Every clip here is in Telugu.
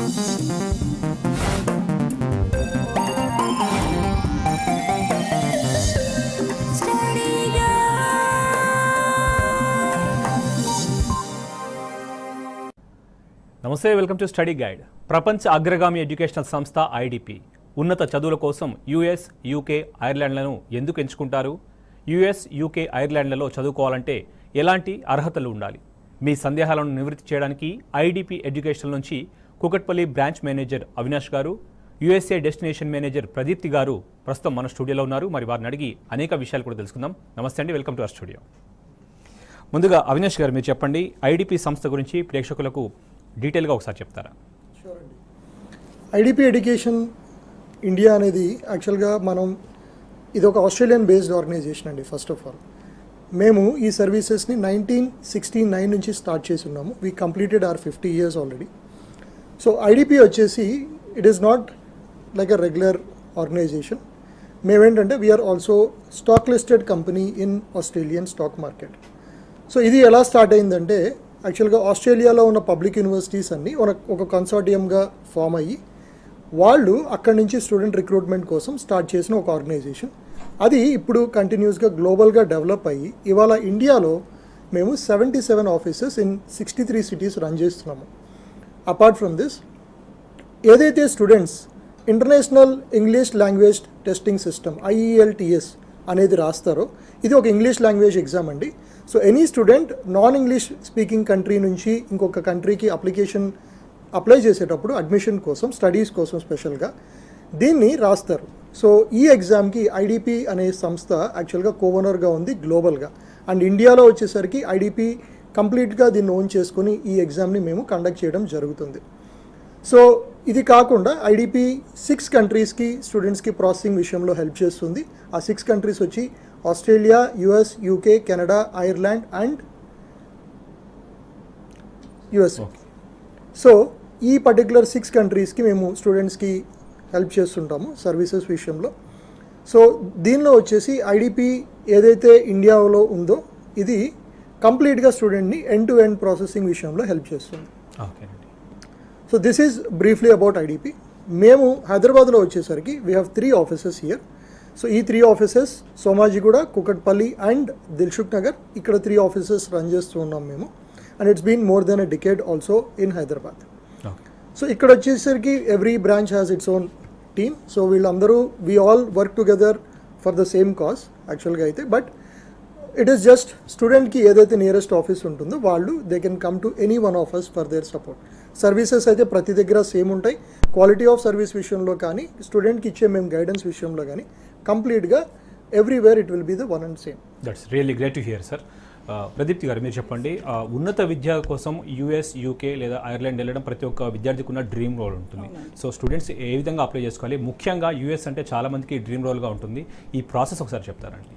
నమస్తే వెల్కమ్ టు స్టడీ గైడ్ ప్రపంచ అగ్రగామి ఎడ్యుకేషనల్ సంస్థ ఐడిపి ఉన్నత చదువుల కోసం యుఎస్ యూకే ఐర్లాండ్లను ఎందుకు ఎంచుకుంటారు యుఎస్ యూకే ఐర్లాండ్లలో చదువుకోవాలంటే ఎలాంటి అర్హతలు ఉండాలి మీ సందేహాలను నివృత్తి చేయడానికి ఐడిపి ఎడ్యుకేషన్ నుంచి కుకట్పల్లి బ్రాంచ్ మేనేజర్ అవినాష్ గారు యుఎస్ఏ డెస్టినేషన్ మేనేజర్ ప్రదీప్తి గారు ప్రస్తుతం మన స్టూడియోలో ఉన్నారు మరి వారిని అడిగి అనేక విషయాలు కూడా తెలుసుకుందాం నమస్తే అండి వెల్కమ్ టు అవర్ స్టూడియో ముందుగా అవినాష్ గారు మీరు చెప్పండి ఐడిపి సంస్థ గురించి ప్రేక్షకులకు డీటెయిల్గా ఒకసారి చెప్తారా షూర్ అండి ఐడిపి ఎడ్యుకేషన్ ఇండియా అనేది యాక్చువల్గా మనం ఇది ఒక ఆస్ట్రేలియన్ బేస్డ్ ఆర్గనైజేషన్ అండి ఫస్ట్ ఆఫ్ ఆల్ మేము ఈ సర్వీసెస్ని నైన్టీన్ సిక్స్టీ నైన్ నుంచి స్టార్ట్ చేసి ఉన్నాము we completed our fifty years already so IDP వచ్చేసి it is not like a regular organization మేమేంటంటే we're also stock listed company in Australian stock market so ఇది ఎలా స్టార్ట్ అయిందంటే యాక్చువల్గా ఆస్ట్రేలియాలో ఉన్న పబ్లిక్ యూనివర్సిటీస్ అన్నీ ఒక ఒక కన్సార్టియంగా ఫామ్ అయ్యి వాళ్ళు అక్కడి నుంచి స్టూడెంట్ రిక్రూట్మెంట్ కోసం స్టార్ట్ చేసిన ఒక ఆర్గనైజేషన్ అది ఇప్పుడు కంటిన్యూస్గా గ్లోబల్గా డెవలప్ అయ్యి ఇవాళ ఇండియాలో మేము seventy seven offices in sixty three cities run చేస్తున్నాము అపార్ట్ ఫ్రమ్ దిస్ ఏదైతే students international English language testing system IELTS అనేది రాస్తారో ఇది ఒక ఇంగ్లీష్ లాంగ్వేజ్ ఎగ్జామ్ అండి so any student non English speaking country నుంచి ఇంకొక కంట్రీకి అప్లికేషన్ అప్లై చేసేటప్పుడు అడ్మిషన్ కోసం స్టడీస్ కోసం స్పెషల్గా దీన్ని రాస్తారు సో ఈ ఎగ్జామ్కి ఐడిపి అనే సంస్థ యాక్చువల్గా కోవనర్గా ఉంది గ్లోబల్గా అండ్ ఇండియాలో వచ్చేసరికి ఐడిపి కంప్లీట్గా దీన్ని ఓన్ చేసుకుని ఈ ఎగ్జామ్ని మేము కండక్ట్ చేయడం జరుగుతుంది సో ఇది కాకుండా ఐడిపి సిక్స్ కంట్రీస్కి స్టూడెంట్స్కి ప్రాసెసింగ్ విషయంలో హెల్ప్ చేస్తుంది ఆ సిక్స్ కంట్రీస్ వచ్చి Australia US UK Canada Ireland and US so ఈ పర్టికులర్ సిక్స్ కంట్రీస్కి మేము స్టూడెంట్స్కి హెల్ప్ చేస్తుంటాము సర్వీసెస్ విషయంలో సో దీనిలో వచ్చేసి ఐడిపి ఏదైతే ఇండియాలో ఉందో ఇది కంప్లీట్గా స్టూడెంట్ని ఎండ్ టు ఎండ్ ప్రాసెసింగ్ విషయంలో హెల్ప్ చేస్తుంది ఓకేనండి so this is briefly about IDP మేము హైదరాబాద్లో వచ్చేసరికి we have three offices here so ఈ three offices Somajiguda Kukatpally and Dilsukh Nagar ఇక్కడ త్రీ ఆఫీసెస్ రన్ చేస్తూ ఉన్నాం మేము and it's been more than a decade also in Hyderabad okay so ఇక్కడ వచ్చేసరికి every branch has its own team so వీళ్ళందరూ we all work together for the same cause యాక్చువల్గా అయితే బట్ ఇట్ ఈస్ జస్ట్ స్టూడెంట్కి ఏదైతే నియరెస్ట్ ఆఫీస్ ఉంటుందో వాళ్ళు they can come to any one of us for their support services అయితే ప్రతి దగ్గర సేమ్ ఉంటాయి క్వాలిటీ ఆఫ్ సర్వీస్ విషయంలో కానీ స్టూడెంట్కి ఇచ్చే మేము గైడెన్స్ విషయంలో కానీ కంప్లీట్గా everywhere it will be the one and same that's really great to hear sir Pradeepthi garu మీరు చెప్పండి ఆ, ఉన్నత విద్య కోసం యుఎస్ యూకే లేదా ఐర్లాండ్ వెళ్ళడం ప్రతి ఒక్క విద్యార్థికి ఉన్న డ్రీమ్ రోల్ ఉంటుంది సో స్టూడెంట్స్ ఏ విధంగా అప్లై చేసుకోవాలి ముఖ్యంగా యుఎస్ అంటే చాలా మందికి డ్రీమ్ రోల్గా ఉంటుంది ఈ ప్రాసెస్ ఒకసారి చెప్తారండి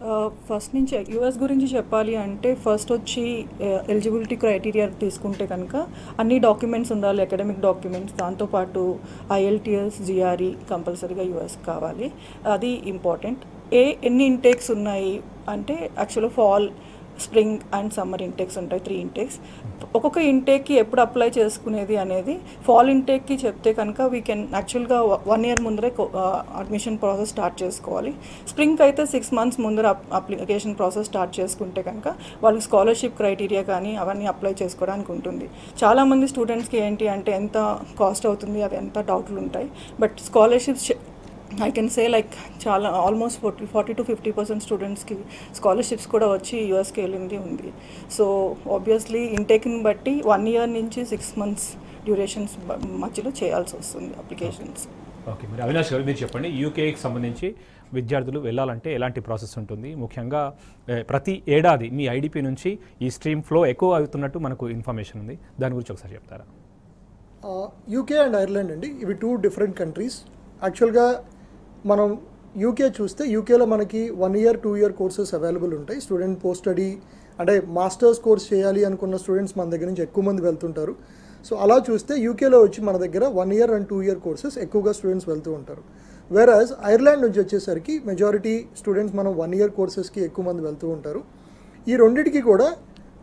ఫస్ట్ నుంచి యుఎస్ గురించి చెప్పాలి అంటే ఫస్ట్ వచ్చి ఎలిజిబిలిటీ క్రైటీరియా తీసుకుంటే కనుక అన్ని డాక్యుమెంట్స్ ఉండాలి అకాడమిక్ డాక్యుమెంట్స్ దాంతోపాటు ఐఎల్టీఎస్ జిఆర్ఈ కంపల్సరీగా యుఎస్ కావాలి అది ఇంపార్టెంట్ ఏ ఎన్ని ఇంటేక్స్ ఉన్నాయి అంటే యాక్చువల్గా fall spring and summer intakes ఉంటాయి త్రీ ఇంటేక్స్ ఒక్కొక్క ఇంటేక్కి ఎప్పుడు అప్లై చేసుకునేది అనేది ఫాల్ ఇంటేక్కి చెప్తే కనుక వీ కెన్ యాక్చువల్గా వన్ ఇయర్ ముందరే అడ్మిషన్ ప్రాసెస్ స్టార్ట్ చేసుకోవాలి స్ప్రింగ్కి అయితే సిక్స్ మంత్స్ ముందర అప్లికేషన్ ప్రాసెస్ స్టార్ట్ చేసుకుంటే కనుక వాళ్ళకి స్కాలర్షిప్ క్రైటీరియా కానీ అవన్నీ అప్లై చేసుకోవడానికి ఉంటుంది చాలామంది స్టూడెంట్స్కి ఏంటి అంటే ఎంత కాస్ట్ అవుతుంది అవి ఎంత డౌట్లు ఉంటాయి but scholarships I can say like చాలా almost forty forty to fifty percent స్టూడెంట్స్కి స్కాలర్షిప్స్ కూడా వచ్చి యూఎస్కి వెళ్ళింది ఉంది సో ఆబ్వియస్లీ ఇంటేక్ని బట్టి వన్ ఇయర్ నుంచి సిక్స్ మంత్స్ డ్యూరేషన్స్ మధ్యలో చేయాల్సి వస్తుంది అప్లికేషన్స్ ఓకే మరి అవినాష్ గారు మీరు చెప్పండి యూకేకి సంబంధించి విద్యార్థులు వెళ్ళాలంటే ఎలాంటి ప్రాసెస్ ఉంటుంది ముఖ్యంగా ఏ, ప్రతి ఏడాది మీ ఐడిపి నుంచి ఈ స్ట్రీమ్ ఫ్లో ఎక్కువ అవుతున్నట్టు మనకు ఇన్ఫర్మేషన్ ఉంది దాని గురించి ఒకసారి చెప్తారా యూకే అండ్ ఐర్లాండ్ అండి ఇవి టూ డిఫరెంట్ కంట్రీస్ యాక్చువల్గా మనం యూకే చూస్తే యూకేలో మనకి one year two year courses available ఉంటాయి స్టూడెంట్ పోస్ట్ స్టడీ అంటే మాస్టర్స్ కోర్స్ చేయాలి అనుకున్న స్టూడెంట్స్ మన దగ్గర నుంచి ఎక్కువ మంది వెళ్తుంటారు సో అలా చూస్తే యూకేలో వచ్చి మన దగ్గర one year and two year courses ఎక్కువగా స్టూడెంట్స్ వెళ్తూ ఉంటారు వేరాజ్ ఐర్లాండ్ నుంచి వచ్చేసరికి మెజారిటీ స్టూడెంట్స్ మనం వన్ ఇయర్ కోర్సెస్కి ఎక్కువ మంది వెళ్తూ ఉంటారు ఈ రెండింటికి కూడా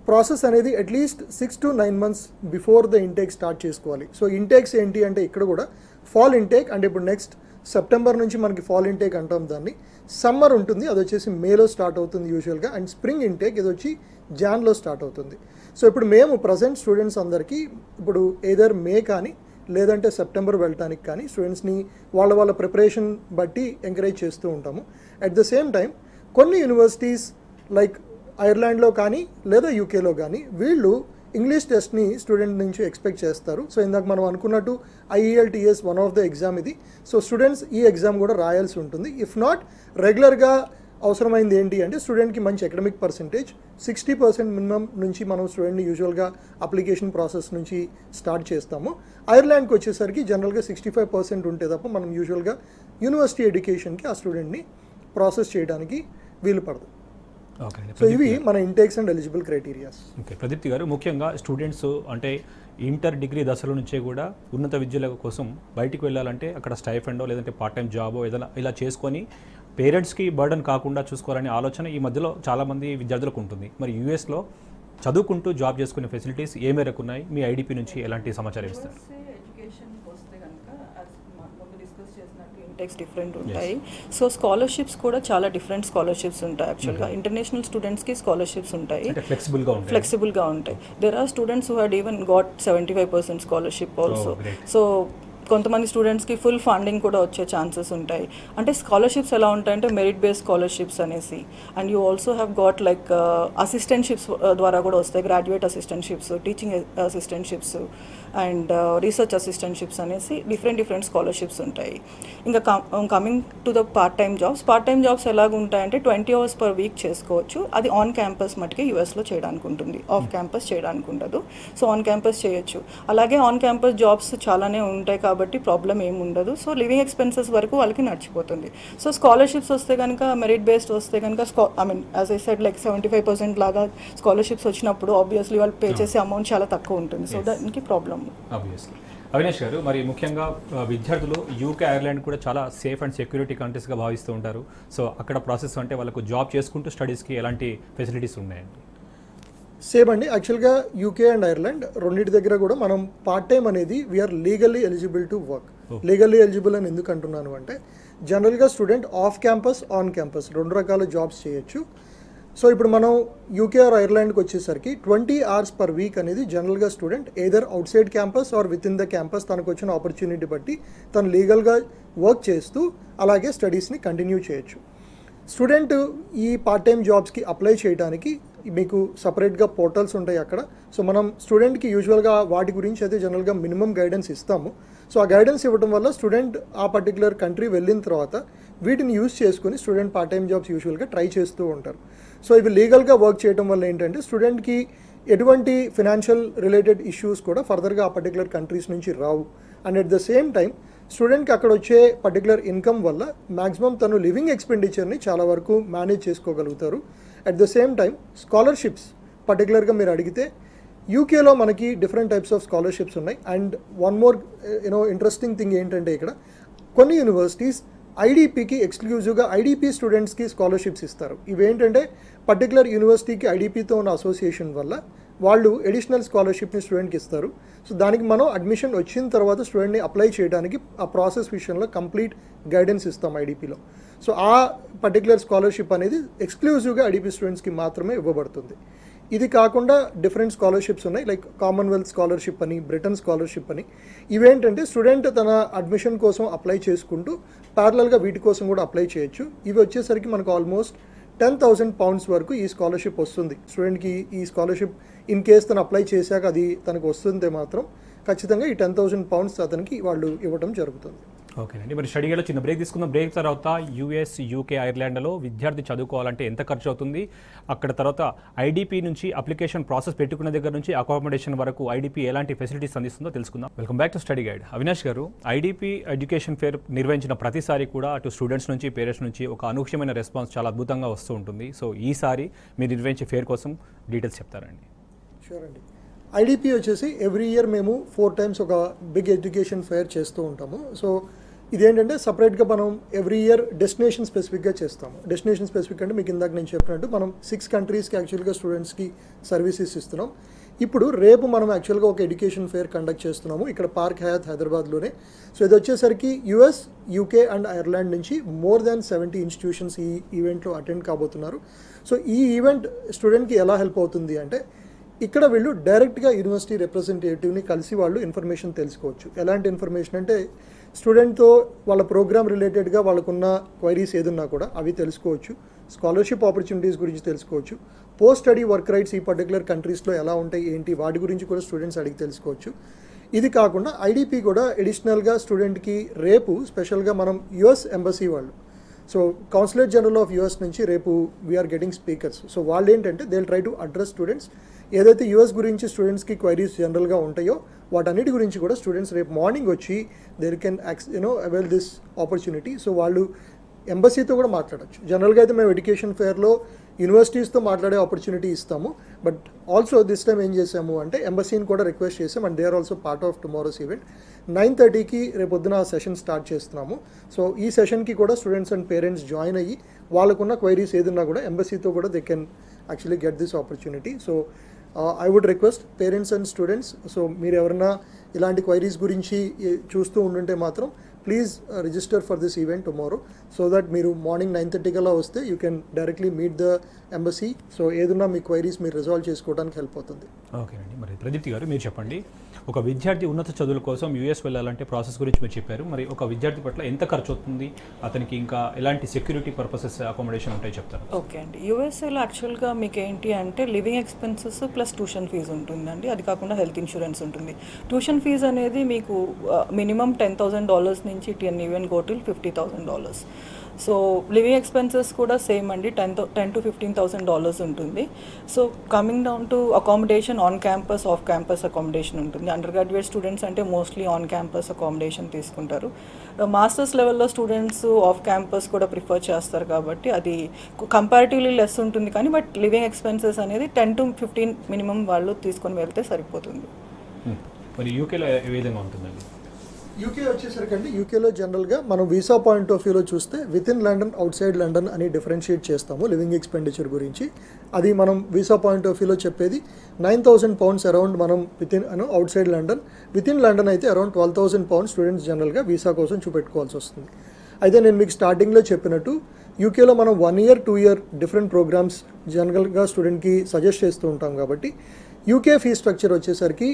ప్రాసెస్ అనేది at least six to nine months before the intake start చేసుకోవాలి సో ఇంటేక్స్ ఏంటి అంటే ఇక్కడ కూడా ఫాల్ ఇంటేక్ అంటే ఇప్పుడు నెక్స్ట్ సెప్టెంబర్ నుంచి మనకి ఫాల్ ఇంటేక్ అంటాం దాన్ని సమ్మర్ ఉంటుంది అది వచ్చేసి మేలో స్టార్ట్ అవుతుంది యూజువల్గా అండ్ స్ప్రింగ్ ఇంటేక్ ఇది వచ్చి జాన్లో స్టార్ట్ అవుతుంది సో ఇప్పుడు మేము ప్రజెంట్ స్టూడెంట్స్ అందరికీ ఇప్పుడు ఏదర్ మే కానీ లేదంటే సెప్టెంబర్ వెళ్ళటానికి కానీ స్టూడెంట్స్ని వాళ్ళ వాళ్ళ ప్రిపరేషన్ బట్టి ఎంకరేజ్ చేస్తూ ఉంటాము అట్ ద సేమ్ టైం కొన్ని యూనివర్సిటీస్ లైక్ ఐర్లాండ్లో కానీ లేదా యూకేలో కానీ వీళ్ళు ఇంగ్లీష్ టెస్ట్ని స్టూడెంట్ నుంచి ఎక్స్పెక్ట్ చేస్తారు సో ఇందాక మనం అనుకున్నట్టు IELTS one of the exam ఇది సో స్టూడెంట్స్ ఈ ఎగ్జామ్ కూడా రాయాల్సి ఉంటుంది ఇఫ్ నాట్ రెగ్యులర్గా అవసరమైంది ఏంటి అంటే స్టూడెంట్కి మంచి academic percentage sixty percent minimum నుంచి మనం స్టూడెంట్ని యూజువల్గా అప్లికేషన్ ప్రాసెస్ నుంచి స్టార్ట్ చేస్తాము ఐర్లాండ్కి వచ్చేసరికి జనరల్గా సిక్స్టీ ఫైవ్ పర్సెంట్ ఉంటే తప్ప మనం యూజువల్గా యూనివర్సిటీ ఎడ్యుకేషన్కి ఆ స్టూడెంట్ని ప్రాసెస్ చేయడానికి వీలు పడదు ఓకే అండి సో ఇవి మన intakes and eligible criterias okay Pradeepthi garu ముఖ్యంగా స్టూడెంట్స్ అంటే ఇంటర్ డిగ్రీ దశల నుంచే కూడా ఉన్నత విద్యల కోసం బయటికి వెళ్ళాలంటే అక్కడ స్టైఫెండో లేదంటే పార్ట్ టైం జాబో ఏదైనా ఇలా చేసుకొని పేరెంట్స్కి బర్డన్ కాకుండా చూసుకోవాలనే ఆలోచన ఈ మధ్యలో చాలామంది విద్యార్థులకు ఉంటుంది మరి యూఎస్లో చదువుకుంటూ జాబ్ చేసుకునే ఫెసిలిటీస్ ఏ మేరకు ఉన్నాయి మీ ఐడిపి నుంచి ఎలాంటి సమాచారం ఇస్తారు ఎడ్యుకేషన్కి వస్తే కనుక ముందు డిస్కస్ చేసినట్టు ఇంటెక్స్ డిఫరెంట్ ఉంటాయి సో స్కాలర్షిప్స్ కూడా చాలా డిఫరెంట్ స్కాలర్షిప్స్ ఉంటాయి యాక్చువల్గా ఇంటర్నేషనల్ స్టూడెంట్స్కి స్కాలర్షిప్స్ ఉంటాయి అంటే ఫ్లెక్సిబుల్గా ఉంటాయి ఫ్లెక్సిబుల్గా ఉంటాయి there are students who had even got seventy five percent scholarship also great. So కొంతమంది స్టూడెంట్స్కి ఫుల్ ఫండింగ్ కూడా వచ్చే ఛాన్సెస్ ఉంటాయి అంటే స్కాలర్షిప్స్ ఎలా ఉంటాయంటే మెరిట్ బేస్డ్ స్కాలర్షిప్స్ అనేసి and you also have got like అసిస్టెంట్షిప్స్ ద్వారా కూడా వస్తాయి గ్రాడ్యుయేట్ అసిస్టెంట్షిప్స్ టీచింగ్ అసిస్టెంట్షిప్స్ అండ్ రీసెర్చ్ అసిస్టెంట్షిప్స్ అనేసి డిఫరెంట్ డిఫరెంట్ స్కాలర్షిప్స్ ఉంటాయి ఇంకా coming to the part time jobs part time jobs ఎలాగ ఉంటాయంటే ట్వంటీ అవర్స్ పర్ వీక్ చేసుకోవచ్చు అది ఆన్ క్యాంపస్ మటుకే యూఎస్లో చేయడానికి ఉంటుంది ఆఫ్ క్యాంపస్ చేయడానికి ఉండదు సో ఆన్ క్యాంపస్ చేయొచ్చు అలాగే ఆన్ క్యాంపస్ జాబ్స్ చాలానే ఉంటాయి కాబట్టి ప్రాబ్లం ఏమి ఉండదు సో లివింగ్ ఎక్స్పెన్సెస్ వరకు వాళ్ళకి నడిచిపోతుంది సో స్కాలర్షిప్స్ వస్తే కనుక మెరిట్ బేస్డ్ వస్తే కనుక స్కా I mean as I said like seventy five percent లాగా స్కాలర్షిప్స్ వచ్చినప్పుడు ఆబ్వియస్లీ వాళ్ళు పే చేసే అమౌంట్ చాలా తక్కువ ఉంటుంది సో Yes. దానికి ప్రాబ్లం ఆబ్వియస్లీ అవినాష్ గారు మరి ముఖ్యంగా ఆ, విద్యార్థులు యూకే ఐర్లాండ్ కూడా చాలా సేఫ్ అండ్ సెక్యూరిటీ కంట్రీస్గా భావిస్తూ ఉంటారు సో అక్కడ ప్రాసెస్ అంటే వాళ్ళకు జాబ్ చేసుకుంటూ స్టడీస్కి ఎలాంటి ఫెసిలిటీస్ ఉన్నాయండి సేమ్ అండి యాక్చువల్గా యూకే అండ్ ఐర్లాండ్ రెండింటి దగ్గర కూడా మనం పార్ట్ టైం అనేది we're legally eligible to work Oh. Legally eligible అని ఎందుకు అంటున్నాను అంటే జనరల్గా student off campus on campus రెండు రకాల జాబ్స్ చేయొచ్చు సో ఇప్పుడు మనం యూకే ఆర్ ఐర్లాండ్కి వచ్చేసరికి ట్వంటీ అవర్స్ పర్ వీక్ అనేది జనరల్గా student either outside campus or within the campus తనకు వచ్చిన ఆపర్చునిటీ బట్టి తను లీగల్గా వర్క్ చేస్తూ అలాగే స్టడీస్ని కంటిన్యూ చేయొచ్చు స్టూడెంట్ ఈ పార్ట్ టైం జాబ్స్కి అప్లై చేయడానికి మీకు సపరేట్గా పోర్టల్స్ ఉంటాయి అక్కడ సో మనం స్టూడెంట్కి యూజువల్గా వాటి గురించి అయితే జనరల్గా మినిమం గైడెన్స్ ఇస్తాము సో ఆ గైడెన్స్ ఇవ్వడం వల్ల స్టూడెంట్ ఆ పర్టికులర్ కంట్రీ వెళ్ళిన తర్వాత వీటిని యూజ్ చేసుకుని స్టూడెంట్ పార్ట్ టైం జాబ్స్ యూజువల్గా ట్రై చేస్తూ ఉంటారు సో ఇవి లీగల్గా వర్క్ చేయడం వల్ల ఏంటంటే స్టూడెంట్కి ఎటువంటి ఫినాన్షియల్ రిలేటెడ్ ఇష్యూస్ కూడా ఫర్దర్గా ఆ పర్టికులర్ కంట్రీస్ నుంచి రావు and at the same time స్టూడెంట్కి అక్కడ వచ్చే పర్టికులర్ ఇన్కమ్ వల్ల మ్యాక్సిమం తను లివింగ్ ఎక్స్పెండిచర్ని చాలా వరకు మేనేజ్ చేసుకోగలుగుతారు at the same time scholarships పర్టికులర్గా మీరు అడిగితే యూకేలో మనకి డిఫరెంట్ టైప్స్ ఆఫ్ స్కాలర్షిప్స్ ఉన్నాయి and one more you know interesting thing ఏంటంటే ఇక్కడ కొన్ని యూనివర్సిటీస్ ఐడిపికి ఎక్స్క్లూజివ్గా ఐడిపి స్టూడెంట్స్కి స్కాలర్షిప్స్ ఇస్తారు ఇవేంటంటే పర్టికులర్ యూనివర్సిటీకి ఐడిపితో ఉన్న అసోసియేషన్ వల్ల వాళ్ళు ఎడిషనల్ స్కాలర్షిప్ని స్టూడెంట్కి ఇస్తారు సో దానికి మనం అడ్మిషన్ వచ్చిన తర్వాత స్టూడెంట్ని అప్లై చేయడానికి ఆ ప్రాసెస్ విషయంలో కంప్లీట్ గైడెన్స్ ఇస్తాం ఐడిపిలో సో ఆ పర్టికులర్ స్కాలర్షిప్ అనేది ఎక్స్క్లూజివ్గా ఐడిపి స్టూడెంట్స్కి మాత్రమే ఇవ్వబడుతుంది ఇది కాకుండా డిఫరెంట్ స్కాలర్షిప్స్ ఉన్నాయి లైక్ కామన్వెల్త్ స్కాలర్షిప్ అని బ్రిటన్ స్కాలర్షిప్ అని ఇవేంటంటే స్టూడెంట్ తన అడ్మిషన్ కోసం అప్లై చేసుకుంటూ ప్యారలల్గా వీటి కోసం కూడా అప్లై చేయొచ్చు ఇవి వచ్చేసరికి మనకు ఆల్మోస్ట్ టెన్ థౌసండ్ పౌండ్స్ వరకు ఈ స్కాలర్షిప్ వస్తుంది స్టూడెంట్కి ఈ స్కాలర్షిప్ ఇన్ కేస్ తను అప్లై చేశాక అది తనకు వస్తుంటే మాత్రం ఖచ్చితంగా ఈ టెన్ థౌసండ్ పౌండ్స్ అతనికి వాళ్ళు ఇవ్వడం జరుగుతుంది ఓకేనండి మరి స్టడీలో చిన్న బ్రేక్ తీసుకుందాం బ్రేక్ తర్వాత యూఎస్ యూకే ఐర్లాండ్లో విద్యార్థి చదువుకోవాలంటే ఎంత ఖర్చు అవుతుంది అక్కడ తర్వాత ఐడిపి నుంచి అప్లికేషన్ ప్రాసెస్ పెట్టుకున్న దగ్గర నుంచి అకామిడేషన్ వరకు ఐడిపి ఎలాంటి ఫెసిలిటీస్ అందిస్తుందో తెలుసుకుందాం welcome back to study guide Avinash garu IDP education fair నిర్వహించిన ప్రతిసారి కూడా అటు స్టూడెంట్స్ నుంచి పేరెంట్స్ నుంచి ఒక అనూహ్యమైన రెస్పాన్స్ చాలా అద్భుతంగా వస్తూ ఉంటుంది సో ఈసారి మీరు నిర్వహించే ఫేర్ కోసం డీటెయిల్స్ చెప్తారండి షూర్ అండి ఐడిపి వచ్చేసి ఎవ్రీ ఇయర్ మేము ఫోర్ టైమ్స్ ఒక బిగ్ ఎడ్యుకేషన్ ఫేర్ చేస్తూ ఉంటాము సో ఇదేంటంటే సపరేట్గా మనం ఎవ్రీ ఇయర్ డెస్టినేషన్ స్పెసిఫిక్గా చేస్తాము డెస్టినేషన్ స్పెసిఫిక్ అంటే మీకు ఇందాక నేను చెప్పినట్టు మనం సిక్స్ కంట్రీస్కి యాక్చువల్గా స్టూడెంట్స్కి సర్వీసెస్ ఇస్తున్నాం ఇప్పుడు రేపు మనం యాక్చువల్గా ఒక ఎడ్యుకేషన్ ఫేర్ కండక్ట్ చేస్తున్నాము ఇక్కడ పార్క్ హయాత్ హైదరాబాద్లోనే సో ఇది వచ్చేసరికి యుఎస్ యూకే అండ్ ఐర్లాండ్ నుంచి మోర్ దాన్ సెవెంటీ ఇన్స్టిట్యూషన్స్ ఈ ఈవెంట్లో అటెండ్ కాబోతున్నారు సో ఈ ఈవెంట్ స్టూడెంట్కి ఎలా హెల్ప్ అవుతుంది అంటే ఇక్కడ వీళ్ళు డైరెక్ట్గా యూనివర్సిటీ రిప్రజెంటేటివ్ని కలిసి వాళ్ళు ఇన్ఫర్మేషన్ తెలుసుకోవచ్చు ఎలాంటి ఇన్ఫర్మేషన్ అంటే స్టూడెంట్తో వాళ్ళ ప్రోగ్రామ్ రిలేటెడ్గా వాళ్ళకున్న క్వైరీస్ ఏదున్నా కూడా అవి తెలుసుకోవచ్చు స్కాలర్షిప్ ఆపర్చునిటీస్ గురించి తెలుసుకోవచ్చు పోస్ట్ స్టడీ వర్క్ రైట్స్ ఈ పర్టికులర్ కంట్రీస్లో ఎలా ఉంటాయి ఏంటి వాటి గురించి కూడా స్టూడెంట్స్ అడిగి తెలుసుకోవచ్చు ఇది కాకుండా ఐడిపి కూడా ఎడిషనల్గా స్టూడెంట్కి రేపు స్పెషల్గా మనం యుఎస్ ఎంబసీ వాళ్ళు so consulate general of US నుంచి రేపు వీఆర్ గెటింగ్ స్పీకర్స్ సో వాళ్ళు ఏంటంటే they try to address students ఏదైతే యూఎస్ గురించి స్టూడెంట్స్కి క్వైరీస్ జనరల్గా ఉంటాయో వాటన్నిటి గురించి కూడా స్టూడెంట్స్ రేపు మార్నింగ్ వచ్చి దేర్ కెన్ యాక్స్ you know avail this opportunity so వాళ్ళు ఎంబసీతో కూడా మాట్లాడచ్చు జనరల్గా అయితే మేము ఎడ్యుకేషన్ ఫేర్లో యూనివర్సిటీస్తో మాట్లాడే ఆపర్చునిటీ ఇస్తాము బట్ ఆల్సో దిస్ టైం ఏం చేసాము అంటే ఎంబసీని కూడా రిక్వెస్ట్ చేసాం and they are also part of tomorrow's event nine థర్టీకి రేపొద్దున ఆ సెషన్ స్టార్ట్ చేస్తున్నాము సో ఈ సెషన్కి కూడా స్టూడెంట్స్ అండ్ పేరెంట్స్ జాయిన్ అయ్యి వాళ్ళకున్న క్వైరీస్ ఏదన్నా కూడా ఎంబసీతో కూడా they can actually get this opportunity so I would request parents and students so మీరు ఎవరైనా ఇలాంటి క్వైరీస్ గురించి ఏ- చూస్తూ ఉండుంటే మాత్రం please register for this event tomorrow so that మీరు మార్నింగ్ నైన్ థర్టీ కల్లా వస్తే you can directly meet the embassy so ఏదన్నా మీ క్వైరీస్ మీరు రిజాల్వ్ చేసుకోవడానికి హెల్ప్ అవుతుంది ఓకేనండి మరి ప్రదీప్తి గారు మీరు చెప్పండి ఒక విద్యార్థి ఉన్నత చదువుల కోసం యూఎస్ వెళ్ళాలంటే ప్రాసెస్ గురించి మీరు చెప్పారు మరి ఒక విద్యార్థి పట్ల ఎంత ఖర్చు అవుతుంది అతనికి ఇంకా ఎలాంటి సెక్యూరిటీ పర్పసెస్ అకామిడేషన్ ఉంటాయి చెప్తారు ఓకే అండి యూఎస్ఏలో యాక్చువల్గా మీకు ఏంటి అంటే living expenses plus tuition fee ఉంటుందండి అది కాకుండా హెల్త్ ఇన్సూరెన్స్ ఉంటుంది ట్యూషన్ ఫీజు అనేది మీకు మినిమం టెన్ థౌసండ్ డాలర్స్ నుంచి ten even go till fifty thousand dollars so living expenses కూడా సేమ్ అండి ten ten to fifteen thousand dollars ఉంటుంది so coming down to accommodation on campus off campus accommodation ఉంటుంది అండర్ గ్రాడ్యుయేట్ స్టూడెంట్స్ అంటే మోస్ట్లీ ఆన్ క్యాంపస్ అకామిడేషన్ తీసుకుంటారు మాస్టర్స్ లెవెల్లో స్టూడెంట్స్ ఆఫ్ క్యాంపస్ కూడా ప్రిఫర్ చేస్తారు కాబట్టి అది కంపారిటివ్లీ లెస్ ఉంటుంది కానీ బట్ లివింగ్ ఎక్స్పెన్సెస్ అనేది టెన్ టు ఫిఫ్టీన్ మినిమం వాళ్ళు తీసుకొని వెళ్తే సరిపోతుంది Hmm. మరి యూకేలో ఏ విధంగా ఉంటుందండి యూకే వచ్చేసరికి అండి యూకేలో జనరల్గా మనం వీసా పాయింట్ ఆఫ్ వ్యూలో చూస్తే within London outside London అని డిఫరెన్షియేట్ చేస్తాము లివింగ్ ఎక్స్పెండిచర్ గురించి అది మనం వీసా పాయింట్ ఆఫ్ వ్యూలో చెప్పేది నైన్ థౌసండ్ పౌండ్స్ అరౌండ్ మనం విత్ ఇన్ అను outside London within London అయితే around twelve thousand pounds students జనరల్గా వీసా కోసం చూపెట్టుకోవాల్సి వస్తుంది అయితే నేను మీకు స్టార్టింగ్లో చెప్పినట్టు యూకేలో మనం one year two year different programmes జనరల్గా స్టూడెంట్కి సజెస్ట్ చేస్తూ ఉంటాం కాబట్టి యూకే ఫీ స్ట్రక్చర్ వచ్చేసరికి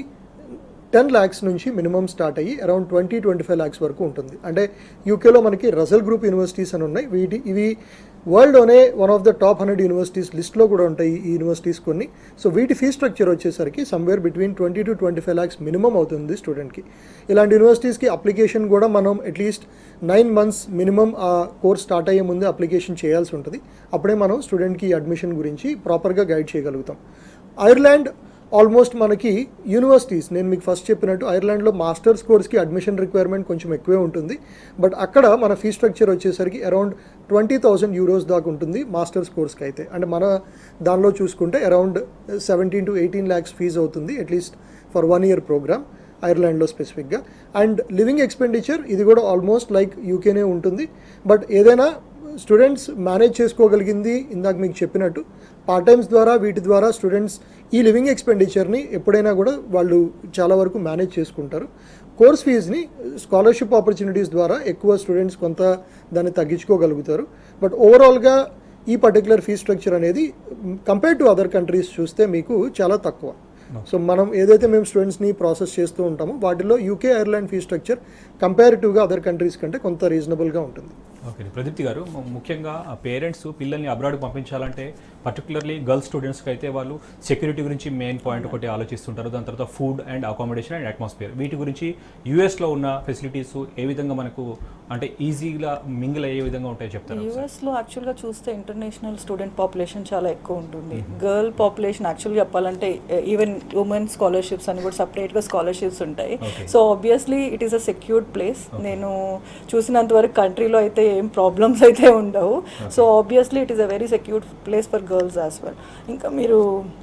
టెన్ ల్యాక్స్ నుంచి మినిమం స్టార్ట్ అయ్యి around twenty twenty five lakhs వరకు ఉంటుంది అంటే యూకేలో మనకి రజల్ గ్రూప్ యూనివర్సిటీస్ అని ఉన్నాయి వీటి ఇవి వరల్డ్లోనే one of the top hundred universities లిస్ట్లో కూడా ఉంటాయి ఈ యూనివర్సిటీస్ కొన్ని సో వీటి ఫీ స్ట్రక్చర్ వచ్చేసరికి somewhere between twenty to twenty five lakhs minimum అవుతుంది స్టూడెంట్కి ఇలాంటి యూనివర్సిటీస్కి అప్లికేషన్ కూడా మనం అట్లీస్ట్ నైన్ మంత్స్ మినిమం ఆ కోర్స్ స్టార్ట్ అయ్యే ముందే అప్లికేషన్ చేయాల్సి ఉంటుంది అప్పుడే మనం స్టూడెంట్కి అడ్మిషన్ గురించి ప్రాపర్గా గైడ్ చేయగలుగుతాం ఐర్లాండ్ ఆల్మోస్ట్ మనకి యూనివర్సిటీస్ నేను మీకు ఫస్ట్ చెప్పినట్టు ఐర్లాండ్లో మాస్టర్స్ కోర్స్కి అడ్మిషన్ రిక్వైర్మెంట్ కొంచెం ఎక్కువే ఉంటుంది బట్ అక్కడ మన ఫీ స్ట్రక్చర్ వచ్చేసరికి అరౌండ్ ట్వంటీ థౌసండ్ యూరోస్ దాకా ఉంటుంది మాస్టర్స్ కోర్స్కి అయితే అంటే మన దానిలో చూసుకుంటే around seventeen to eighteen lakhs fees అవుతుంది at least for one year programme ఐర్లాండ్లో స్పెసిఫిక్గా అండ్ లివింగ్ ఎక్స్పెండిచర్ ఇది కూడా ఆల్మోస్ట్ లైక్ యూకేనే ఉంటుంది బట్ ఏదైనా స్టూడెంట్స్ మేనేజ్ చేసుకోగలిగింది ఇందాక మీకు చెప్పినట్టు పార్ట్ టైమ్స్ ద్వారా వీటి ద్వారా స్టూడెంట్స్ ఈ లివింగ్ ఎక్స్పెండిచర్ని ఎప్పుడైనా కూడా వాళ్ళు చాలా వరకు మేనేజ్ చేసుకుంటారు కోర్స్ ఫీజుని స్కాలర్షిప్ ఆపర్చునిటీస్ ద్వారా ఎక్కువ స్టూడెంట్స్ కొంత దాన్ని తగ్గించుకోగలుగుతారు బట్ ఓవరాల్గా ఈ పర్టికులర్ ఫీ స్ట్రక్చర్ అనేది కంపేర్ టు అదర్ కంట్రీస్ చూస్తే మీకు చాలా తక్కువ సో మనం ఏదైతే మేము స్టూడెంట్స్ని ప్రాసెస్ చేస్తూ ఉంటామో వాటిలో యూకే ఐర్లాండ్ ఫీ స్ట్రక్చర్ కంపారిటివ్గా అదర్ కంట్రీస్ కంటే కొంత రీజనబుల్గా ఉంటుంది ఓకే ప్రదీప్తి గారు ము- ముఖ్యంగా పేరెంట్స్ పిల్లల్ని అబ్రాడ్ పంపించాలంటే పర్టికులర్లీ గర్ల్స్ స్టూడెంట్స్కి అయితే వాళ్ళు సెక్యూరిటీ గురించి మెయిన్ పాయింట్ ఒకటి ఆలోచిస్తుంటారు దాని తర్వాత food and accommodation and atmosphere వీటి గురించి యూఎస్లో ఉన్న ఫెసిలిటీస్ ఏ విధంగా మనకు అంటే ఈజీగా మింగిల్ అయ్యే విధంగా ఉంటాయో చెప్తారు యూఎస్లో యాక్చువల్గా చూస్తే ఇంటర్నేషనల్ స్టూడెంట్ పాపులేషన్ చాలా ఎక్కువ ఉంటుంది గర్ల్ పాపులేషన్ యాక్చువల్గా చెప్పాలంటే ఈవెన్ ఉమెన్ స్కాలర్షిప్స్ అని కూడా సపరేట్గా స్కాలర్షిప్స్ ఉంటాయి Okay. So obviously it is a secured place నేను చూసినంత వరకు కంట్రీలో అయితే ఏం ప్రాబ్లమ్స్ అయితే ఉండవు so obviously it is a very secured place for girls as well ఇంకా మీరు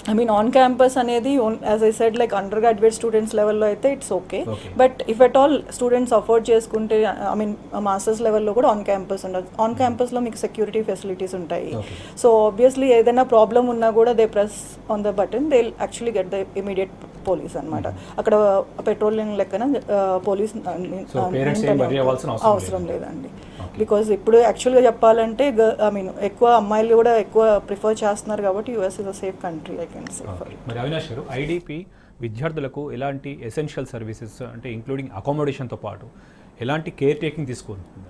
ఐ మీన్ ఆన్ క్యాంపస్ అనేది as I said like undergraduate students లెవెల్లో అయితే it's okay Okay. But if at all students afford చేసుకుంటే ఐ మీన్ మాస్టర్స్ లెవెల్లో కూడా ఆన్ క్యాంపస్ ఉండదు ఆన్ క్యాంపస్లో మీకు సెక్యూరిటీ ఫెసిలిటీస్ ఉంటాయి Okay. సో ఆబ్వియస్లీ ఏదైనా ప్రాబ్లం ఉన్నా కూడా they press on the button they actually get the immediate police అనమాట అక్కడ పెట్రోలింగ్ లెక్కన పోలీస్ So, parents ఏం worry అవ్వాల్సిన అవసరం అవసరం లేదు. లేదండి బికాజ్ ఇప్పుడు యాక్చువల్గా చెప్పాలంటే ఐ మీన్ ఎక్కువ అమ్మాయిలు కూడా ఎక్కువ ప్రిఫర్ చేస్తున్నారు కాబట్టి US is a safe country I can say okay. మరి అవినాష్ గారు ఐడిపి విద్యార్థులకు ఎలాంటి ఎసెన్షియల్ సర్వీసెస్ అంటే ఇంక్లూడింగ్ అకామిడేషన్తో పాటు ఎలాంటి కేర్ టేకింగ్ తీసుకుంటుందండి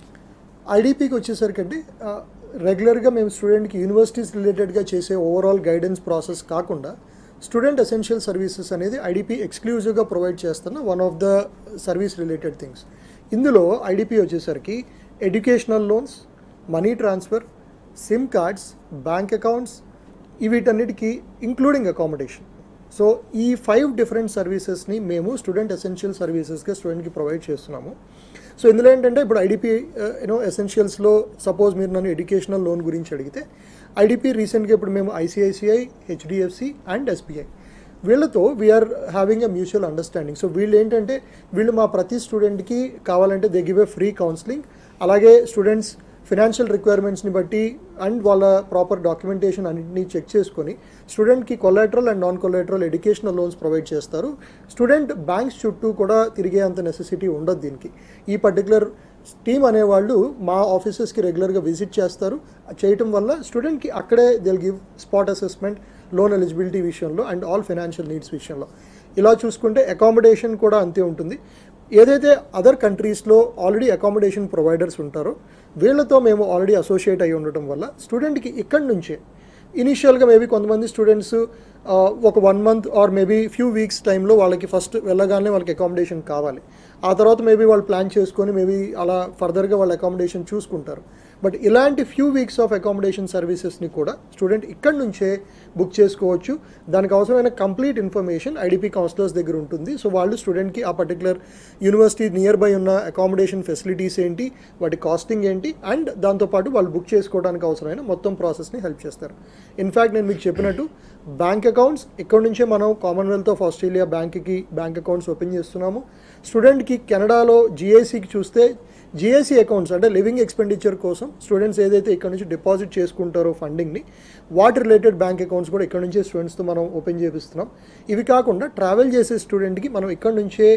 ఐడిపికి వచ్చేసరికి అంటే రెగ్యులర్గా మేము స్టూడెంట్కి యూనివర్సిటీస్ రిలేటెడ్గా చేసే ఓవరాల్ గైడెన్స్ ప్రాసెస్ కాకుండా స్టూడెంట్ ఎసెన్షియల్ సర్వీసెస్ అనేది ఐడిపి ఎక్స్క్లూజివ్గా ప్రొవైడ్ చేస్తున్న one of the service related things ఇందులో ఐడిపి వచ్చేసరికి educational loans money transfer sim cards bank accounts వీటన్నిటికీ ఇంక్లూడింగ్ అకామిడేషన్ సో ఈ ఫైవ్ డిఫరెంట్ సర్వీసెస్ని మేము స్టూడెంట్ ఎసెన్షియల్ సర్వీసెస్గా స్టూడెంట్కి ప్రొవైడ్ చేస్తున్నాము సో ఇందులో ఏంటంటే ఇప్పుడు ఐడిపి యూనో ఎసెన్షియల్స్లో సపోజ్ మీరు నన్ను ఎడ్యుకేషనల్ లోన్ గురించి అడిగితే ఐడిపి రీసెంట్గా ఇప్పుడు మేము ఐసిఐసిఐ హెచ్డిఎఫ్సి అండ్ ఎస్బీఐ వీళ్ళతో we're having a mutual understanding so వీళ్ళు ఏంటంటే వీళ్ళు మా ప్రతి స్టూడెంట్కి కావాలంటే they give a free counselling అలాగే స్టూడెంట్స్ ఫినాన్షియల్ రిక్వైర్మెంట్స్ని బట్టి అండ్ వాళ్ళ ప్రాపర్ డాక్యుమెంటేషన్ అన్నింటినీ చెక్ చేసుకొని స్టూడెంట్కి collateral and non collateral educational loans provide చేస్తారు స్టూడెంట్ బ్యాంక్స్ చుట్టూ కూడా తిరిగే అంత నెసెసిటీ ఉండదు దీనికి ఈ పర్టికులర్ టీమ్ అనేవాళ్ళు మా ఆఫీసెస్కి రెగ్యులర్గా విజిట్ చేస్తారు చేయటం వల్ల స్టూడెంట్కి అక్కడే they'll give spot assessment loan eligibility విషయంలో అండ్ ఆల్ ఫైనాన్షియల్ నీడ్స్ విషయంలో ఇలా చూసుకుంటే అకామిడేషన్ కూడా అంతే ఉంటుంది ఏదైతే అదర్ కంట్రీస్లో ఆల్రెడీ అకామిడేషన్ ప్రొవైడర్స్ ఉంటారో వీళ్ళతో మేము ఆల్రెడీ అసోసియేట్ అయి ఉండటం వల్ల స్టూడెంట్కి ఇక్కడి నుంచే ఇనీషియల్గా మేబీ కొంతమంది స్టూడెంట్స్ ఒక one month or maybe few weeks టైంలో వాళ్ళకి ఫస్ట్ వెళ్ళగానే వాళ్ళకి అకామిడేషన్ కావాలి ఆ తర్వాత మేబీ వాళ్ళు ప్లాన్ చేసుకొని మేబీ అలా ఫర్దర్గా వాళ్ళ అకామిడేషన్ చూసుకుంటారు బట్ ఇలాంటి ఫ్యూ వీక్స్ ఆఫ్ అకామిడేషన్ సర్వీసెస్ని కూడా స్టూడెంట్ ఇక్కడి నుంచే బుక్ చేసుకోవచ్చు దానికి అవసరమైన కంప్లీట్ ఇన్ఫర్మేషన్ ఐడిపి కౌన్సిలర్స్ దగ్గర ఉంటుంది సో వాళ్ళు స్టూడెంట్కి ఆ పర్టికులర్ యూనివర్సిటీ నియర్ బై ఉన్న అకామిడేషన్ ఫెసిలిటీస్ ఏంటి వాటి కాస్టింగ్ ఏంటి అండ్ దాంతోపాటు వాళ్ళు బుక్ చేసుకోవడానికి అవసరమైన మొత్తం ప్రాసెస్ని హెల్ప్ చేస్తారు ఇన్ఫ్యాక్ట్ నేను మీకు చెప్పినట్టు బ్యాంక్ అకౌంట్స్ ఇక్కడ నుంచే మనం కామన్వెల్త్ ఆఫ్ ఆస్ట్రేలియా బ్యాంక్కి బ్యాంక్ అకౌంట్స్ ఓపెన్ చేస్తున్నాము స్టూడెంట్కి కెనడాలో జిఐసికి చూస్తే జిఎస్సి అకౌంట్స్ అంటే లివింగ్ ఎక్స్పెండిచర్ కోసం స్టూడెంట్స్ ఏదైతే ఇక్కడ నుంచి డిపాజిట్ చేసుకుంటారో ఫండింగ్ని వాటి రిలేటెడ్ బ్యాంక్ అకౌంట్స్ కూడా ఇక్కడ నుంచే స్టూడెంట్స్తో మనం ఓపెన్ చేపిస్తున్నాం ఇవి కాకుండా ట్రావెల్ చేసే స్టూడెంట్కి మనం ఇక్కడ నుంచే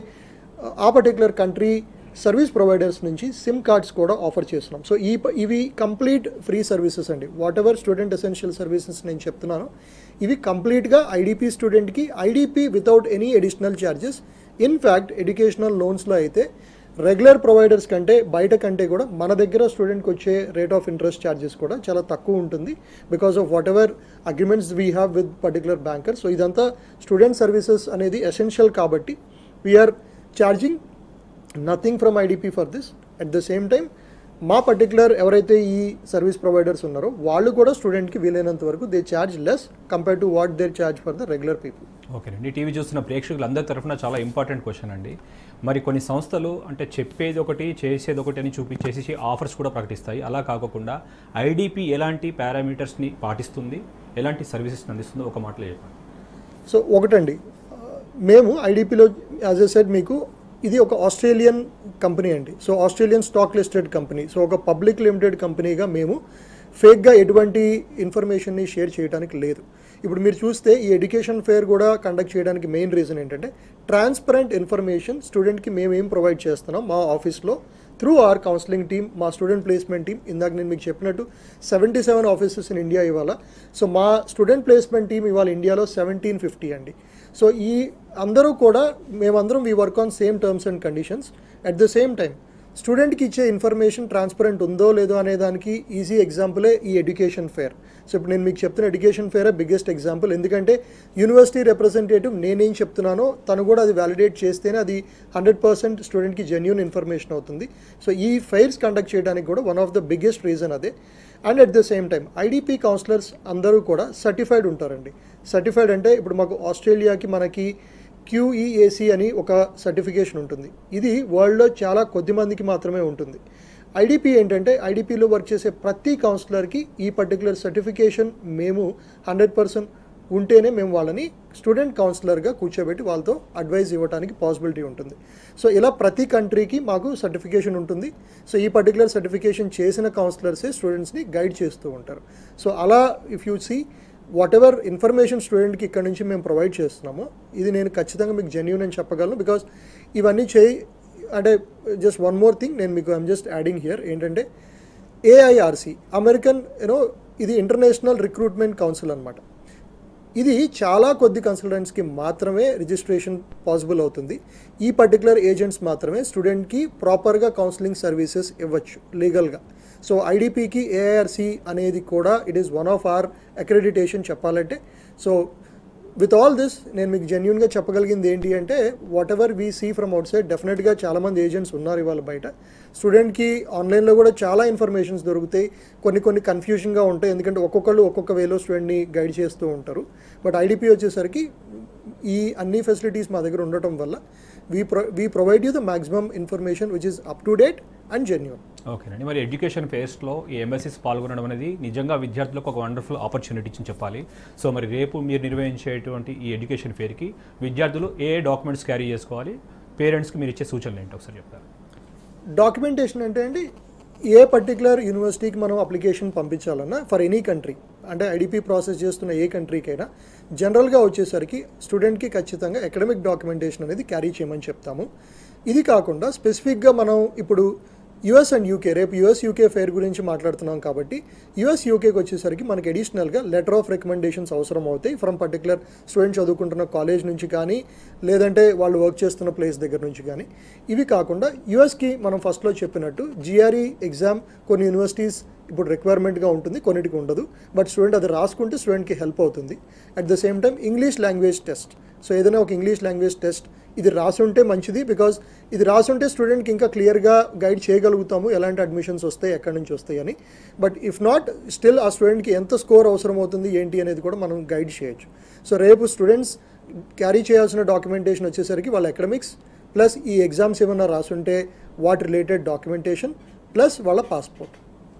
ఆ పర్టికులర్ కంట్రీ సర్వీస్ ప్రొవైడర్స్ నుంచి సిమ్ కార్డ్స్ కూడా ఆఫర్ చేస్తున్నాం సో ఈ ప- ఇవి కంప్లీట్ ఫ్రీ సర్వీసెస్ అండి whatever student essential services నేను చెప్తున్నాను ఇవి కంప్లీట్గా ఐడిపి స్టూడెంట్కి IDP without any additional charges in fact educational లోన్స్లో అయితే రెగ్యులర్ ప్రొవైడర్స్ కంటే బయట కంటే కూడా మన దగ్గర స్టూడెంట్కి వచ్చే రేట్ ఆఫ్ ఇంట్రెస్ట్ ఛార్జెస్ కూడా చాలా తక్కువ ఉంటుంది because of whatever agreements we have with particular banker so ఇదంతా స్టూడెంట్ సర్వీసెస్ అనేది ఎసెన్షియల్ కాబట్టి we're charging nothing from IDP for this at the same time మా పర్టికులర్ ఎవరైతే ఈ సర్వీస్ ప్రొవైడర్స్ ఉన్నారో వాళ్ళు కూడా స్టూడెంట్కి వీలైనంత వరకు they charge less compare to what their charge for the regular people ఓకేనండి టీవీ చూస్తున్న ప్రేక్షకులందరి తరఫున చాలా ఇంపార్టెంట్ క్వశ్చన్ అండి మరి కొన్ని సంస్థలు అంటే చెప్పేది ఒకటి చేసేది ఒకటి అని చూపించేసి ఆఫర్స్ కూడా ప్రకటిస్తాయి అలా కాకుండా ఐడిపి ఎలాంటి పారామీటర్స్ని పాటిస్తుంది ఎలాంటి సర్వీసెస్ని అందిస్తుందో ఒక మాటలో చెప్పండి సో ఒకటండి ఆ, మేము ఐడిపిలో యాజ్ ఎ సెడ్ మీకు ఇది ఒక ఆస్ట్రేలియన్ కంపెనీ అండి so Australian stock listed company so ఒక పబ్లిక్ లిమిటెడ్ కంపెనీగా మేము ఫేక్గా ఎటువంటి ఇన్ఫర్మేషన్ని షేర్ చేయడానికి లేదు ఇప్పుడు మీరు చూస్తే ఈ ఎడ్యుకేషన్ ఫేర్ కూడా కండక్ట్ చేయడానికి మెయిన్ రీజన్ ఏంటంటే ట్రాన్స్పరెంట్ ఇన్ఫర్మేషన్ స్టూడెంట్కి మేము ఏం ప్రొవైడ్ చేస్తున్నాం మా ఆఫీస్లో త్రూ అవర్ కౌన్సిలింగ్ టీమ్ మా స్టూడెంట్ ప్లేస్మెంట్ టీమ్ ఇందాక నేను మీకు చెప్పినట్టు seventy seven offices in India ఇవాళ సో మా స్టూడెంట్ ప్లేస్మెంట్ టీమ్ ఇవాళ ఇండియాలో సెవెంటీన్ ఫిఫ్టీ అండి సో ఈ అందరూ కూడా మేమందరం we work on same terms and conditions at the same time స్టూడెంట్కి ఇచ్చే ఇన్ఫర్మేషన్ ట్రాన్స్పరెంట్ ఉందో లేదో అనే దానికి ఈజీ ఎగ్జాంపులే ఈ ఎడ్యుకేషన్ ఫేర్ సో ఇప్పుడు నేను మీకు చెప్తున్న ఎడ్యుకేషన్ ఫేరే బిగ్గెస్ట్ ఎగ్జాంపుల్ ఎందుకంటే యూనివర్సిటీ రిప్రజెంటేటివ్ నేనేం చెప్తున్నానో తను కూడా అది వ్యాలిడేట్ చేస్తేనే అది హండ్రెడ్ పర్సెంట్ స్టూడెంట్కి జెన్యున్ ఇన్ఫర్మేషన్ అవుతుంది సో ఈ ఫైర్స్ కండక్ట్ చేయడానికి కూడా one of the biggest reason అదే and at the same time IDP counsellors అందరూ కూడా సర్టిఫైడ్ ఉంటారండి సర్టిఫైడ్ అంటే ఇప్పుడు మాకు ఆస్ట్రేలియాకి మనకి క్యూఈఏసి అని ఒక సర్టిఫికేషన్ ఉంటుంది ఇది వరల్డ్లో చాలా కొద్ది మందికి మాత్రమే ఉంటుంది ఐడిపి ఏంటంటే ఐడిపిలో వర్క్ చేసే ప్రతి కౌన్సిలర్కి ఈ పర్టికులర్ సర్టిఫికేషన్ మేము హండ్రెడ్ పర్సెంట్ ఉంటేనే మేము వాళ్ళని స్టూడెంట్ కౌన్సిలర్గా కూర్చోబెట్టి వాళ్ళతో అడ్వైజ్ ఇవ్వడానికి పాసిబిలిటీ ఉంటుంది సో ఇలా ప్రతి కంట్రీకి మాకు సర్టిఫికేషన్ ఉంటుంది సో ఈ పర్టికులర్ సర్టిఫికేషన్ చేసిన కౌన్సిలర్సే స్టూడెంట్స్ని గైడ్ చేస్తూ ఉంటారు సో అలా if you see whatever information స్టూడెంట్కి ఇక్కడ నుంచి మేము ప్రొవైడ్ చేస్తున్నామో ఇది నేను ఖచ్చితంగా మీకు జెన్యున్ అని చెప్పగలను బికాస్ ఇవన్నీ చేయి అంటే జస్ట్ వన్ మోర్ థింగ్ నేను మీకు ఐమ్ జస్ట్ యాడింగ్ హియర్ ఏంటంటే ఏఐఆర్సి అమెరికన్ యూనో ఇది ఇంటర్నేషనల్ రిక్రూట్మెంట్ కౌన్సిల్ అనమాట ఇది చాలా కొద్ది కన్సల్టెంట్స్కి మాత్రమే రిజిస్ట్రేషన్ పాసిబుల్ అవుతుంది ఈ పర్టికులర్ ఏజెంట్స్ మాత్రమే స్టూడెంట్కి ప్రాపర్గా కౌన్సిలింగ్ సర్వీసెస్ ఇవ్వచ్చు లీగల్గా సో ఐడిపికి ఏఐఆర్సి అనేది కూడా it is one of our accreditation చెప్పాలంటే సో విత్ ఆల్ దిస్ నేను మీకు జెన్యున్గా చెప్పగలిగింది ఏంటి అంటే whatever we see from outside డెఫినెట్గా చాలామంది ఏజెంట్స్ ఉన్నారు ఇవాళ బయట స్టూడెంట్కి ఆన్లైన్లో కూడా చాలా ఇన్ఫర్మేషన్స్ దొరుకుతాయి కొన్ని కొన్ని కన్ఫ్యూజన్గా ఉంటాయి ఎందుకంటే ఒక్కొక్కళ్ళు ఒక్కొక్క వేలో స్టూడెంట్ని గైడ్ చేస్తూ ఉంటారు బట్ ఐడిపి వచ్చేసరికి ఈ అన్ని ఫెసిలిటీస్ మా దగ్గర ఉండటం వల్ల we pro we provide you the maximum information which is up to date and genuine ఓకేనండి మరి ఎడ్యుకేషన్ ఫేస్ట్లో ఈ ఎంఎస్సీస్ పాల్గొనడం అనేది నిజంగా విద్యార్థులకు ఒక వండర్ఫుల్ ఆపర్చునిటీ అని చెప్పాలి సో మరి రేపు మీరు నిర్వహించేటువంటి ఈ ఎడ్యుకేషన్ ఫేర్కి విద్యార్థులు ఏ డాక్యుమెంట్స్ క్యారీ చేసుకోవాలి పేరెంట్స్కి మీరు ఇచ్చే సూచనలు ఏంటో ఒకసారి చెప్తారు డాక్యుమెంటేషన్ అంటే అండి ఏ పర్టికులర్ యూనివర్సిటీకి మనం అప్లికేషన్ పంపించాలన్నా ఫర్ ఎనీ కంట్రీ అంటే ఐడిపి ప్రాసెస్ చేస్తున్న ఏ కంట్రీకైనా జనరల్గా వచ్చేసరికి స్టూడెంట్కి ఖచ్చితంగా అకాడమిక్ డాక్యుమెంటేషన్ అనేది క్యారీ చేయమని చెప్తాము ఇది కాకుండా స్పెసిఫిక్గా మనం ఇప్పుడు యుఎస్ అండ్ యూకే రేపు యుఎస్ యూకే ఫేర్ గురించి మాట్లాడుతున్నాం కాబట్టి యుఎస్ యూకేకి వచ్చేసరికి మనకి అడిషనల్గా లెటర్ ఆఫ్ రికమెండేషన్స్ అవసరం అవుతాయి ఫ్రమ్ పర్టికులర్ స్టూడెంట్ చదువుకుంటున్న కాలేజ్ నుంచి కానీ లేదంటే వాళ్ళు వర్క్ చేస్తున్న ప్లేస్ దగ్గర నుంచి కానీ ఇవి కాకుండా యుఎస్కి మనం ఫస్ట్లో చెప్పినట్టు జిఆర్ఈ ఎగ్జామ్ కొన్ని యూనివర్సిటీస్ ఇప్పుడు రిక్వైర్మెంట్గా ఉంటుంది కొన్నిటికి ఉండదు బట్ స్టూడెంట్ అది రాసుకుంటే స్టూడెంట్కి హెల్ప్ అవుతుంది at the same time English language test so ఏదైనా ఒక ఇంగ్లీష్ లాంగ్వేజ్ టెస్ట్ ఇది రాసుంటే మంచిది బికాజ్ ఇది రాసుంటే స్టూడెంట్కి ఇంకా క్లియర్గా గైడ్ చేయగలుగుతాము ఎలాంటి అడ్మిషన్స్ వస్తాయి ఎక్కడి నుంచి వస్తాయి అని బట్ ఇఫ్ నాట్ స్టిల్ ఆ స్టూడెంట్కి ఎంత స్కోర్ అవసరం అవుతుంది ఏంటి అనేది కూడా మనం గైడ్ చేయొచ్చు సో రేపు స్టూడెంట్స్ క్యారీ చేయాల్సిన డాక్యుమెంటేషన్ వచ్చేసరికి వాళ్ళ అకాడమిక్స్ ప్లస్ ఈ ఎగ్జామ్స్ ఏమైనా రాసుంటే వాటి రిలేటెడ్ డాక్యుమెంటేషన్ ప్లస్ వాళ్ళ పాస్పోర్ట్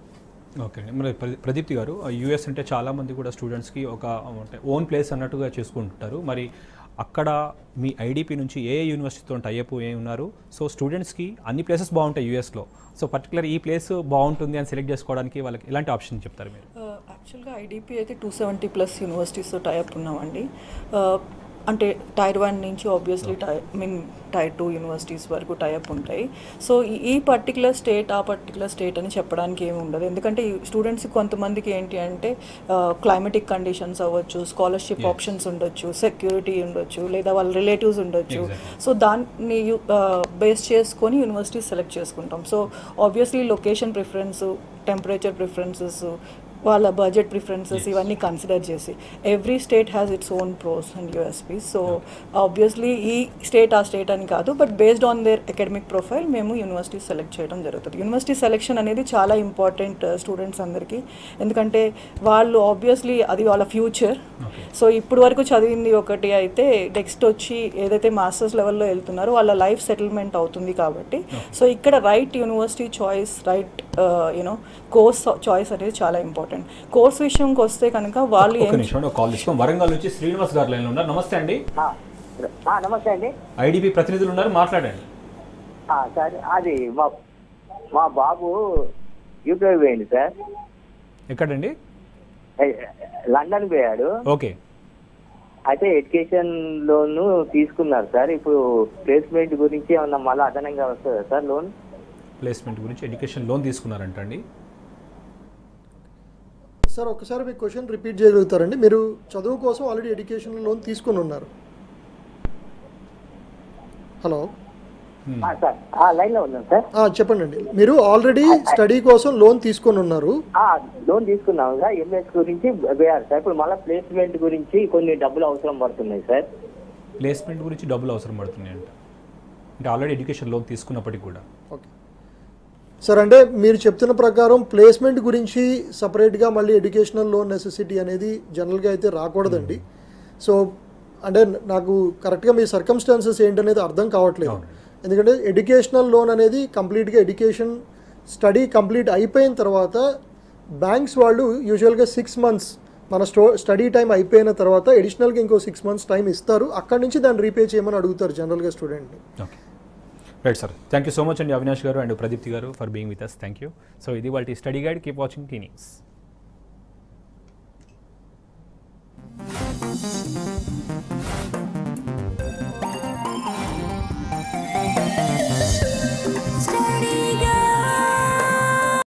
ఓకే అండి మరి ప్ర- ప్రదీప్తి గారు యూఎస్ అంటే చాలామంది కూడా స్టూడెంట్స్కి ఒక అంటే ఓన్ ప్లేస్ అన్నట్టుగా చేసుకుంటుంటారు మరి అక్కడ మీ ఐడిపి నుంచి ఏ ఏ యూనివర్సిటీతో టైఅప్ ఏ ఉన్నారు సో స్టూడెంట్స్కి అన్ని ప్లేసెస్ బాగుంటాయి యూఎస్లో సో పర్టికులర్ ఈ ప్లేస్ బాగుంటుంది అని సెలెక్ట్ చేసుకోవడానికి వాళ్ళకి ఎలాంటి ఆప్షన్ చెప్తారు మీరు యాక్చువల్గా ఐడిపి అయితే టూ సెవెంటీ ప్లస్ యూనివర్సిటీస్తో టైఅప్ ఉన్నామండి Uh, అంటే టైర్ వన్ నుంచి obviously tie mean tier two universities వరకు టైఅప్ ఉంటాయి సో ఈ- ఈ పర్టికులర్ స్టేట్ ఆ పర్టికులర్ స్టేట్ అని చెప్పడానికి ఏమి ఉండదు ఎందుకంటే ఈ స్టూడెంట్స్ కొంతమందికి ఏంటి అంటే క్లైమేటిక్ కండిషన్స్ అవ్వచ్చు స్కాలర్షిప్ ఆప్షన్స్ ఉండొచ్చు సెక్యూరిటీ ఉండొచ్చు లేదా వాళ్ళ రిలేటివ్స్ ఉండొచ్చు Exactly. సో దాన్ని బేస్ చేసుకొని యూనివర్సిటీ సెలెక్ట్ చేసుకుంటాం so obviously location preference temperature preferences వాళ్ళ బడ్జెట్ ప్రిఫరెన్సెస్ ఇవన్నీ కన్సిడర్ చేసి every state has its own pros and USPs so obviously ఈ స్టేట్ ఆ స్టేట్ అని కాదు but based on their academic profile మేము యూనివర్సిటీ సెలెక్ట్ చేయడం జరుగుతుంది యూనివర్సిటీ సెలెక్షన్ అనేది చాలా ఇంపార్టెంట్ స్టూడెంట్స్ అందరికీ ఎందుకంటే వాళ్ళు ఆబ్వియస్లీ అది వాళ్ళ ఫ్యూచర్ సో ఇప్పుడు వరకు చదివింది ఒకటి అయితే నెక్స్ట్ వచ్చి ఏదైతే మాస్టర్స్ లెవెల్లో వెళ్తున్నారో వాళ్ళ లైఫ్ సెటిల్మెంట్ అవుతుంది కాబట్టి సో ఇక్కడ right university choice right you know course choice అనేది చాలా ఇంపార్టెంట్ కోర్స్ విషయంకి వస్తే కనుక వాళ్ళు ఒక ఏం నిమిషం ఒక కాల్ తీసుకోం వరంగల్ నుంచి శ్రీనివాస్ గారు లైన్లో ఉన్నారు నమస్తే అండి ఆ, ఆ, నమస్తే అండి ఐడిపి ప్రతినిధులు ఉన్నారు మాట్లాడండి ఆ, సార్ అది మా మా బాబు యూకే పోయింది సార్ ఎక్కడండి ఏ, లండన్ పోయాడు ఓకే అయితే ఎడ్యుకేషన్ లోన్ తీసుకున్నారు సార్ ఇప్పుడు ప్లేస్మెంట్ గురించి ఏమన్నా మళ్ళీ అదనంగా వస్తుందా సార్ లోన్ ప్లేస్మెంట్ గురించి ఎడ్యుకేషన్ లోన్ తీసుకున్నారంటండి సార్ ఒకసారి మీ క్వశ్చన్ రిపీట్ చేయగలుగుతారండి మీరు చదువు కోసం ఆల్రెడీ ఎడ్యుకేషన్ లోన్ తీసుకొని ఉన్నారు హలో ఆ, సార్ ఆ, లైన్లో ఉన్నాం సార్ ఆ, చెప్పండి అండి మీరు ఆల్రెడీ స్టడీ కోసం లోన్ తీసుకొని ఉన్నారు ఆ, లోన్ తీసుకున్నాం సార్ ఎంఎస్ గురించి పోయారు సార్ ఇప్పుడు మళ్ళీ ప్లేస్మెంట్ గురించి కొన్ని డబ్బులు అవసరం పడుతున్నాయి సార్ ప్లేస్మెంట్ గురించి డబ్బులు అవసరం పడుతున్నాయి అంట అంటే ఆల్రెడీ ఎడ్యుకేషన్ లోన్ తీసుకున్నప్పటికీ కూడా ఓకే సార్ అంటే మీరు చెప్తున్న ప్రకారం ప్లేస్మెంట్ గురించి సపరేట్గా మళ్ళీ ఎడ్యుకేషనల్ లోన్ నెసెసిటీ అనేది జనరల్గా అయితే రాకూడదండి సో అంటే నాకు కరెక్ట్గా మీ సర్కమ్స్టాన్సెస్ ఏంటనేది అర్థం కావట్లేదు అవును. ఎందుకంటే ఎడ్యుకేషనల్ లోన్ అనేది కంప్లీట్గా ఎడ్యుకేషన్ స్టడీ కంప్లీట్ అయిపోయిన తర్వాత బ్యాంక్స్ వాళ్ళు యూజువల్గా సిక్స్ మంత్స్ మన స్టో స్టడీ టైం అయిపోయిన తర్వాత అడిషనల్గా ఇంకో సిక్స్ మంత్స్ టైం ఇస్తారు అక్కడి నుంచి దాన్ని రీపే చేయమని అడుగుతారు జనరల్గా స్టూడెంట్ని okay right sir thank you so much అండి Avinash garu and Pradeepthi garu for being with us thank you so ఇది వాళ్ళ study guide keep watching T news